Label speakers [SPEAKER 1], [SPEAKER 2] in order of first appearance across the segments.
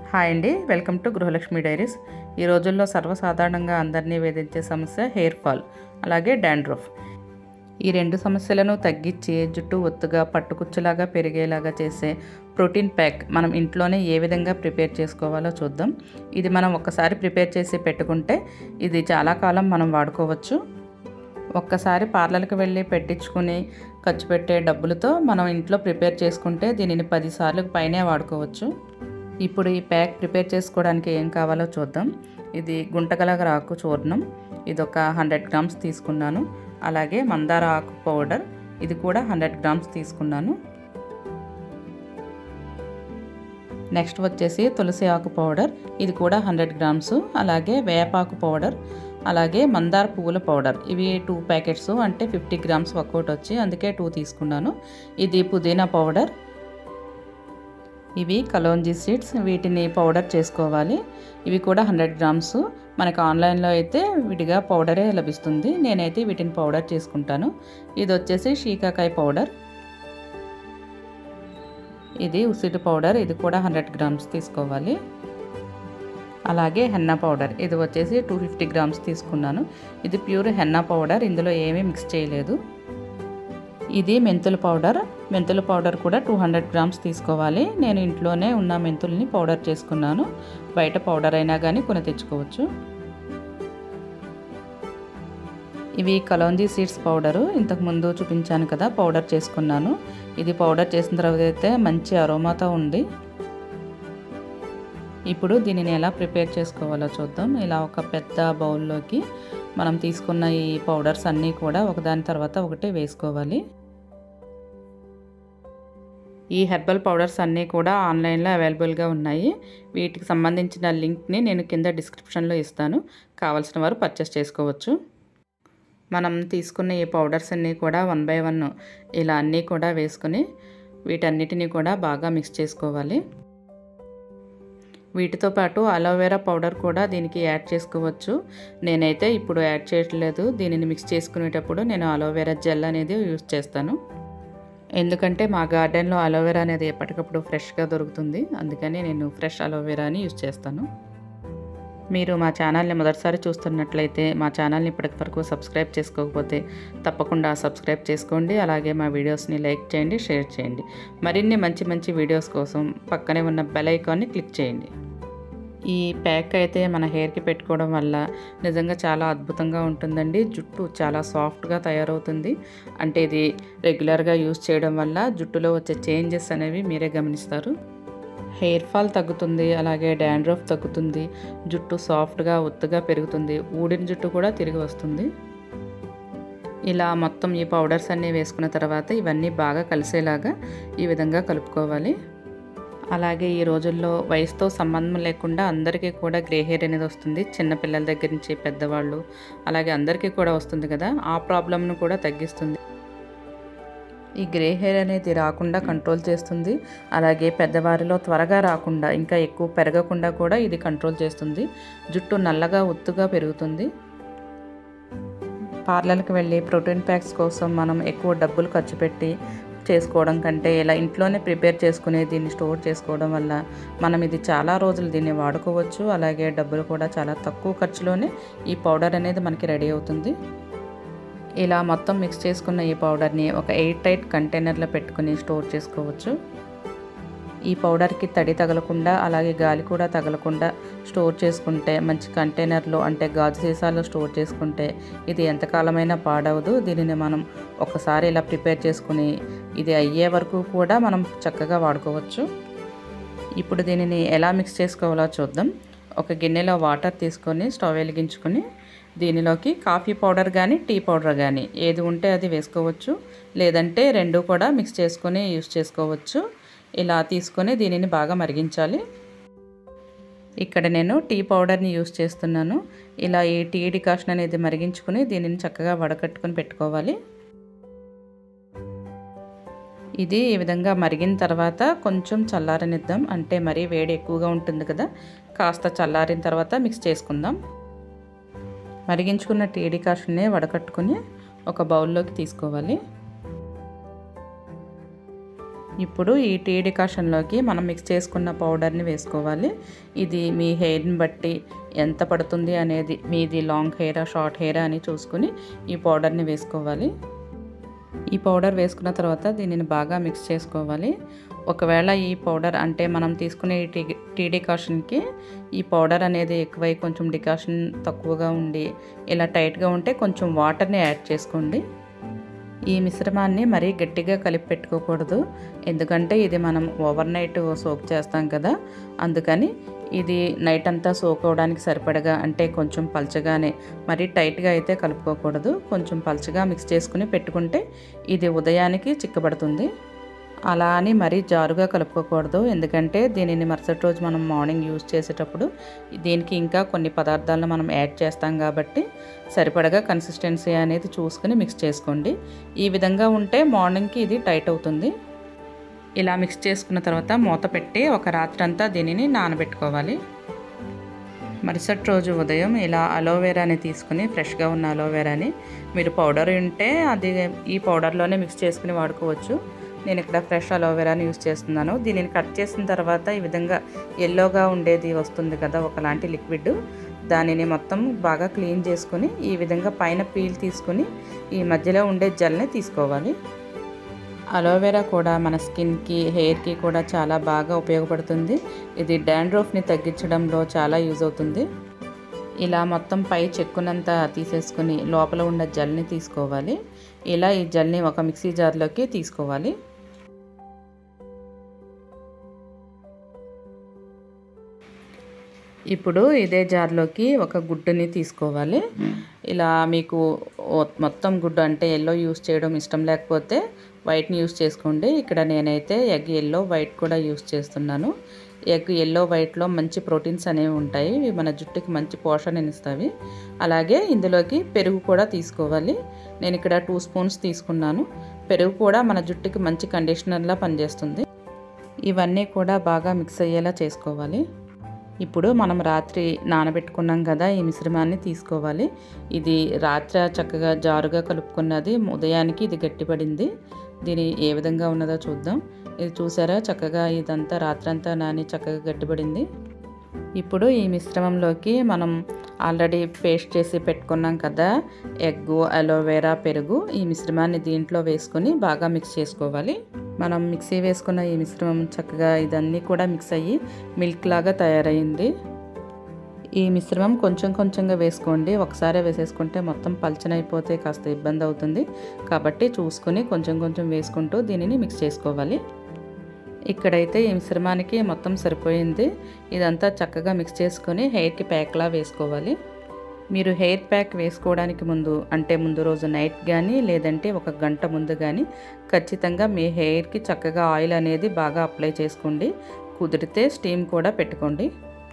[SPEAKER 1] hi అండి welcome to Gruhalakshmi diaries ఈ రోజుల్లో సర్వసాధారణంగా అందరినీ వేధించే సమస్య హెయిర్ ఫాల్ అలాగే డాండ్రఫ్ ఈ రెండు సమస్యలను తగ్గించి జుట్టు ఒత్తుగా పట్టుకుచ్చులాగా పెరిగేలాగా చేసే ప్రోటీన్ ప్యాక్ మనం ఇంట్లోనే ఏ విధంగా ప్రిపేర్ చేసుకోవాలో చూద్దాం ఇది మనం ఒక్కసారి ప్రిపేర్ చేసి పెట్టుకుంటే ఇది చాలా కాలం మనం వాడుకోవచ్చు ఒక్కసారి పార్లర్కి వెళ్ళి పెట్టించుకుని ఖర్చు పెట్టే డబ్బులతో మనం ఇంట్లో ప్రిపేర్ చేసుకుంటే దీనిని పదిసార్లు పైనే వాడుకోవచ్చు ఇప్పుడు ఈ ప్యాక్ ప్రిపేర్ చేసుకోవడానికి ఏం కావాలో చూద్దాం ఇది గుంటగలగర ఆకు చూర్ణం ఇది ఒక హండ్రెడ్ గ్రామ్స్ తీసుకున్నాను అలాగే మందార ఆకు పౌడర్ ఇది కూడా హండ్రెడ్ గ్రామ్స్ తీసుకున్నాను నెక్స్ట్ వచ్చేసి తులసి ఆకు పౌడర్ ఇది కూడా హండ్రెడ్ గ్రామ్స్ అలాగే వేపాకు పౌడర్ అలాగే మందార పువ్వుల పౌడర్ ఇవి టూ ప్యాకెట్స్ అంటే ఫిఫ్టీ గ్రామ్స్ ఒక్కోటి వచ్చి అందుకే టూ తీసుకున్నాను ఇది పుదీనా పౌడర్ ఇవి కలోంజీ సీడ్స్ వీటిని పౌడర్ చేసుకోవాలి ఇవి కూడా హండ్రెడ్ గ్రామ్స్ మనకు ఆన్లైన్లో అయితే విడిగా పౌడరే లభిస్తుంది నేనైతే వీటిని పౌడర్ చేసుకుంటాను ఇది వచ్చేసి షీకాకాయ పౌడర్ ఇది ఉసిరి పౌడర్ ఇది కూడా హండ్రెడ్ గ్రామ్స్ తీసుకోవాలి అలాగే హెన్నా పౌడర్ ఇది వచ్చేసి టూ ఫిఫ్టీ గ్రామ్స్ తీసుకున్నాను ఇది ప్యూర్ హెన్నా పౌడర్ ఇందులో ఏమీ మిక్స్ చేయలేదు ఇది మెంతుల పౌడర్ మెంతుల పౌడర్ కూడా టూ హండ్రెడ్ గ్రామ్స్ తీసుకోవాలి నేను ఇంట్లోనే ఉన్న మెంతుల్ని పౌడర్ చేసుకున్నాను బయట పౌడర్ అయినా కానీ కొని తెచ్చుకోవచ్చు ఇవి కలోంజీ సీడ్స్ పౌడరు ఇంతకుముందు చూపించాను కదా పౌడర్ చేసుకున్నాను ఇది పౌడర్ చేసిన తర్వాత అయితే మంచి అరోమాతో ఉంది ఇప్పుడు దీనిని ఎలా ప్రిపేర్ చేసుకోవాలో చూద్దాం ఇలా ఒక పెద్ద బౌల్లోకి మనం తీసుకున్న ఈ పౌడర్స్ అన్నీ కూడా ఒకదాని తర్వాత ఒకటి వేసుకోవాలి ఈ హెర్బల్ పౌడర్స్ అన్నీ కూడా ఆన్లైన్లో అవైలబుల్గా ఉన్నాయి వీటికి సంబంధించిన లింక్ని నేను కింద డిస్క్రిప్షన్లో ఇస్తాను కావాల్సిన వారు పర్చేస్ చేసుకోవచ్చు మనం తీసుకున్న ఈ పౌడర్స్ అన్నీ కూడా వన్ బై వన్ ఇలా అన్నీ కూడా వేసుకుని వీటన్నిటిని కూడా బాగా మిక్స్ చేసుకోవాలి వీటితో పాటు అలోవెరా పౌడర్ కూడా దీనికి యాడ్ చేసుకోవచ్చు నేనైతే ఇప్పుడు యాడ్ చేయట్లేదు దీనిని మిక్స్ చేసుకునేటప్పుడు నేను అలోవెరా జెల్ అనేది యూస్ చేస్తాను ఎందుకంటే మా గార్డెన్లో అలోవెరా అనేది ఎప్పటికప్పుడు ఫ్రెష్గా దొరుకుతుంది అందుకని నేను ఫ్రెష్ అలోవెరాని యూస్ చేస్తాను మీరు మా ఛానల్ని మొదటిసారి చూస్తున్నట్లయితే మా ఛానల్ని ఇప్పటి వరకు సబ్స్క్రైబ్ చేసుకోకపోతే తప్పకుండా సబ్స్క్రైబ్ చేసుకోండి అలాగే మా వీడియోస్ని లైక్ చేయండి షేర్ చేయండి మరిన్ని మంచి మంచి వీడియోస్ కోసం పక్కనే ఉన్న బెల్ ఐకాన్ని క్లిక్ చేయండి ఈ ప్యాక్ అయితే మన హెయిర్కి పెట్టుకోవడం వల్ల నిజంగా చాలా అద్భుతంగా ఉంటుందండి జుట్టు చాలా సాఫ్ట్గా తయారవుతుంది అంటే ఇది రెగ్యులర్గా యూస్ చేయడం వల్ల జుట్టులో వచ్చే చేంజెస్ అనేవి మీరే గమనిస్తారు హెయిర్ ఫాల్ తగ్గుతుంది అలాగే డాండ్రఫ్ తగ్గుతుంది జుట్టు సాఫ్ట్గా ఒత్తుగా పెరుగుతుంది ఊడిన జుట్టు కూడా తిరిగి వస్తుంది ఇలా మొత్తం ఈ పౌడర్స్ అన్నీ వేసుకున్న తర్వాత ఇవన్నీ బాగా కలిసేలాగా ఈ విధంగా కలుపుకోవాలి అలాగే ఈ రోజుల్లో వయసుతో సంబంధం లేకుండా అందరికీ కూడా గ్రే హెయిర్ అనేది వస్తుంది చిన్నపిల్లల దగ్గర నుంచి పెద్దవాళ్ళు అలాగే అందరికీ కూడా వస్తుంది కదా ఆ ప్రాబ్లమ్ను కూడా తగ్గిస్తుంది ఈ గ్రే హెయిర్ అనేది రాకుండా కంట్రోల్ చేస్తుంది అలాగే పెద్దవారిలో త్వరగా రాకుండా ఇంకా ఎక్కువ పెరగకుండా కూడా ఇది కంట్రోల్ చేస్తుంది జుట్టు నల్లగా ఒత్తుగా పెరుగుతుంది పార్లర్కి వెళ్ళి ప్రోటీన్ ప్యాక్స్ కోసం మనం ఎక్కువ డబ్బులు ఖర్చు పెట్టి చేసుకోవడం కంటే ఇలా ఇంట్లోనే ప్రిపేర్ చేసుకుని దీన్ని స్టోర్ చేసుకోవడం వల్ల మనం ఇది చాలా రోజులు దీన్ని వాడుకోవచ్చు అలాగే డబ్బులు కూడా చాలా తక్కువ ఖర్చులోనే ఈ పౌడర్ అనేది మనకి రెడీ అవుతుంది ఇలా మొత్తం మిక్స్ చేసుకున్న ఈ పౌడర్ని ఒక ఎయిట్ టైట్ కంటైనర్లో పెట్టుకుని స్టోర్ చేసుకోవచ్చు ఈ పౌడర్కి తడి తగలకుండా అలాగే గాలి కూడా తగలకుండా స్టోర్ చేసుకుంటే మంచి కంటైనర్లో అంటే గాజు సీసాలో స్టోర్ చేసుకుంటే ఇది ఎంతకాలమైనా పాడవదు దీనిని మనం ఒకసారి ఇలా ప్రిపేర్ చేసుకుని ఇది అయ్యే వరకు కూడా మనం చక్కగా వాడుకోవచ్చు ఇప్పుడు దీనిని ఎలా మిక్స్ చేసుకోవాలో చూద్దాం ఒక గిన్నెలో వాటర్ తీసుకొని స్టవ్ వెలిగించుకొని దీనిలోకి కాఫీ పౌడర్ కానీ టీ పౌడర్ కానీ ఏది ఉంటే అది వేసుకోవచ్చు లేదంటే రెండు కూడా మిక్స్ చేసుకొని యూస్ చేసుకోవచ్చు ఇలా తీసుకొని దీనిని బాగా మరిగించాలి ఇక్కడ నేను టీ పౌడర్ని యూస్ చేస్తున్నాను ఇలా ఈ టీ డికాషన్ అనేది మరిగించుకుని దీనిని చక్కగా వడకట్టుకొని పెట్టుకోవాలి ఇది ఈ విధంగా మరిగిన తర్వాత కొంచెం చల్లారనిద్దాం అంటే మరీ వేడి ఎక్కువగా ఉంటుంది కదా కాస్త చల్లారిన తర్వాత మిక్స్ చేసుకుందాం మరిగించుకున్న టీ డికాషన్ని వడకట్టుకుని ఒక బౌల్లోకి తీసుకోవాలి ఇప్పుడు ఈ టీ డికాషన్లోకి మనం మిక్స్ చేసుకున్న పౌడర్ని వేసుకోవాలి ఇది మీ హెయిర్ని బట్టి ఎంత పడుతుంది అనేది మీది లాంగ్ హెయిరా షార్ట్ హెయిరా అని చూసుకుని ఈ పౌడర్ని వేసుకోవాలి ఈ పౌడర్ వేసుకున్న తర్వాత దీనిని బాగా మిక్స్ చేసుకోవాలి ఒకవేళ ఈ పౌడర్ అంటే మనం తీసుకునే ఈ టీ టీ డికాషన్కి ఈ పౌడర్ అనేది ఎక్కువై కొంచెం డికాషన్ తక్కువగా ఉండి ఇలా టైట్గా ఉంటే కొంచెం వాటర్ని యాడ్ చేసుకోండి ఈ మిశ్రమాన్ని మరీ గట్టిగా కలిపి పెట్టుకోకూడదు ఎందుకంటే ఇది మనం ఓవర్ నైట్ సోక్ చేస్తాం కదా అందుకని ఇది నైట్ అంతా సోక్ అవడానికి సరిపడగా అంటే కొంచెం పల్చగానే మరీ టైట్గా అయితే కలుపుకోకూడదు కొంచెం పల్చగా మిక్స్ చేసుకుని పెట్టుకుంటే ఇది ఉదయానికి చిక్కబడుతుంది అలా అని మరీ జారుగా కలుపుకోకూడదు ఎందుకంటే దీనిని మరుసటి రోజు మనం మార్నింగ్ యూజ్ చేసేటప్పుడు దీనికి ఇంకా కొన్ని పదార్థాలను మనం యాడ్ చేస్తాం కాబట్టి సరిపడగా కన్సిస్టెన్సీ అనేది చూసుకుని మిక్స్ చేసుకోండి ఈ విధంగా ఉంటే మార్నింగ్కి ఇది టైట్ అవుతుంది ఇలా మిక్స్ చేసుకున్న తర్వాత మూత పెట్టి ఒక రాత్రి అంతా దీనిని నానబెట్టుకోవాలి మరుసటి రోజు ఉదయం ఇలా అలోవెరాని తీసుకుని ఫ్రెష్గా ఉన్న అలోవెరాని మీరు పౌడర్ ఉంటే అది ఈ పౌడర్లోనే మిక్స్ చేసుకుని వాడుకోవచ్చు నేను ఇక్కడ ఫ్రెష్ అలోవెరాని యూస్ చేస్తున్నాను దీనిని కట్ చేసిన తర్వాత ఈ విధంగా ఎల్లోగా ఉండేది వస్తుంది కదా ఒకలాంటి లిక్విడ్ దానిని మొత్తం బాగా క్లీన్ చేసుకుని ఈ విధంగా పైన పీల్ తీసుకుని ఈ మధ్యలో ఉండే జెల్ని తీసుకోవాలి అలోవెరా కూడా మన స్కిన్కి హెయిర్కి కూడా చాలా బాగా ఉపయోగపడుతుంది ఇది డాండ్రోఫ్ని తగ్గించడంలో చాలా యూజ్ అవుతుంది ఇలా మొత్తం పై చెక్కునంతా తీసేసుకుని లోపల ఉన్న జెల్ని తీసుకోవాలి ఇలా ఈ జెల్ని ఒక మిక్సీ జార్లోకి తీసుకోవాలి ఇప్పుడు ఇదే జార్లోకి ఒక గుడ్డుని తీసుకోవాలి ఇలా మీకు మొత్తం గుడ్డు అంటే ఎల్లో యూస్ చేయడం ఇష్టం లేకపోతే వైట్ని యూస్ చేసుకోండి ఇక్కడ నేనైతే ఎగ్ ఎల్లో వైట్ కూడా యూస్ చేస్తున్నాను ఎగ్ ఎల్లో వైట్లో మంచి ప్రోటీన్స్ అనేవి ఉంటాయి ఇవి మన జుట్టుకి మంచి పోషణని ఇస్తాయి అలాగే ఇందులోకి పెరుగు కూడా తీసుకోవాలి నేను ఇక్కడ టూ స్పూన్స్ తీసుకున్నాను పెరుగు కూడా మన జుట్టుకి మంచి కండిషనర్లా పనిచేస్తుంది ఇవన్నీ కూడా బాగా మిక్స్ అయ్యేలా చేసుకోవాలి ఇప్పుడు మనం రాత్రి నానబెట్టుకున్నాం కదా ఈ మిశ్రమాన్ని తీసుకోవాలి ఇది రాత్రి చక్కగా జారుగా కలుపుకున్నది ఉదయానికి ఇది గట్టిపడింది దీని ఏ విధంగా ఉన్నదో చూద్దాం ఇది చూసారా చక్కగా ఇదంతా రాత్రంతా నాని చక్కగా గట్టిపడింది ఇప్పుడు ఈ మిశ్రమంలోకి మనం ఆల్రెడీ పేస్ట్ చేసి పెట్టుకున్నాం కదా ఎగ్గు అలోవెరా పెరుగు ఈ మిశ్రమాన్ని దీంట్లో వేసుకొని బాగా మిక్స్ చేసుకోవాలి మనం మిక్సీ వేసుకున్న ఈ మిశ్రమం చక్కగా ఇదన్నీ కూడా మిక్స్ అయ్యి మిల్క్ లాగా తయారైంది ఈ మిశ్రమం కొంచెం కొంచెంగా వేసుకోండి ఒకసారి వేసేసుకుంటే మొత్తం పల్చనైపోతే కాస్త ఇబ్బంది అవుతుంది కాబట్టి చూసుకుని కొంచెం కొంచెం వేసుకుంటూ దీనిని మిక్స్ చేసుకోవాలి ఇక్కడైతే ఈ మిశ్రమానికి మొత్తం సరిపోయింది ఇదంతా చక్కగా మిక్స్ చేసుకొని హెయిర్కి ప్యాక్లా వేసుకోవాలి మీరు హెయిర్ ప్యాక్ వేసుకోవడానికి ముందు అంటే ముందు రోజు నైట్ కానీ లేదంటే ఒక గంట ముందు కానీ ఖచ్చితంగా మీ హెయిర్కి చక్కగా ఆయిల్ అనేది బాగా అప్లై చేసుకోండి కుదిరితే స్టీమ్ కూడా పెట్టుకోండి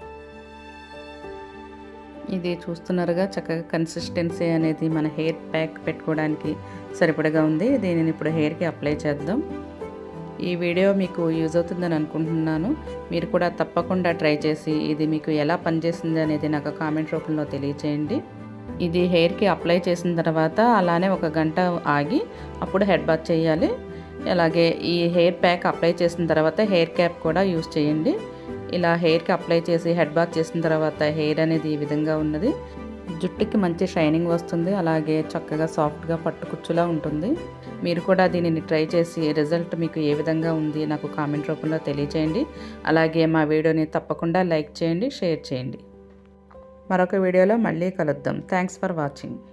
[SPEAKER 1] ఇది చూస్తున్నారుగా చక్కగా కన్సిస్టెన్సీ అనేది మన హెయిర్ ప్యాక్ పెట్టుకోవడానికి సరిపడగా ఉంది దీనిని ఇప్పుడు హెయిర్కి అప్లై చేద్దాం ఈ వీడియో మీకు యూజ్ అవుతుందని అనుకుంటున్నాను మీరు కూడా తప్పకుండా ట్రై చేసి ఇది మీకు ఎలా పనిచేస్తుంది అనేది నాకు కామెంట్ రూపంలో తెలియచేయండి ఇది హెయిర్కి అప్లై చేసిన తర్వాత అలానే ఒక గంట ఆగి అప్పుడు హెడ్ బాత్ చేయాలి అలాగే ఈ హెయిర్ ప్యాక్ అప్లై చేసిన తర్వాత హెయిర్ క్యాప్ కూడా యూస్ చేయండి ఇలా హెయిర్కి అప్లై చేసి హెడ్ బాత్ చేసిన తర్వాత హెయిర్ అనేది ఈ విధంగా ఉన్నది జుట్టుకి మంచి షైనింగ్ వస్తుంది అలాగే చక్కగా సాఫ్ట్గా పట్టుకుచ్చులా ఉంటుంది మీరు కూడా దీనిని ట్రై చేసి రిజల్ట్ మీకు ఏ విధంగా ఉంది నాకు కామెంట్ రూపంలో తెలియచేయండి అలాగే మా వీడియోని తప్పకుండా లైక్ చేయండి షేర్ చేయండి మరొక వీడియోలో మళ్ళీ కలుద్దాం థ్యాంక్స్ ఫర్ వాచింగ్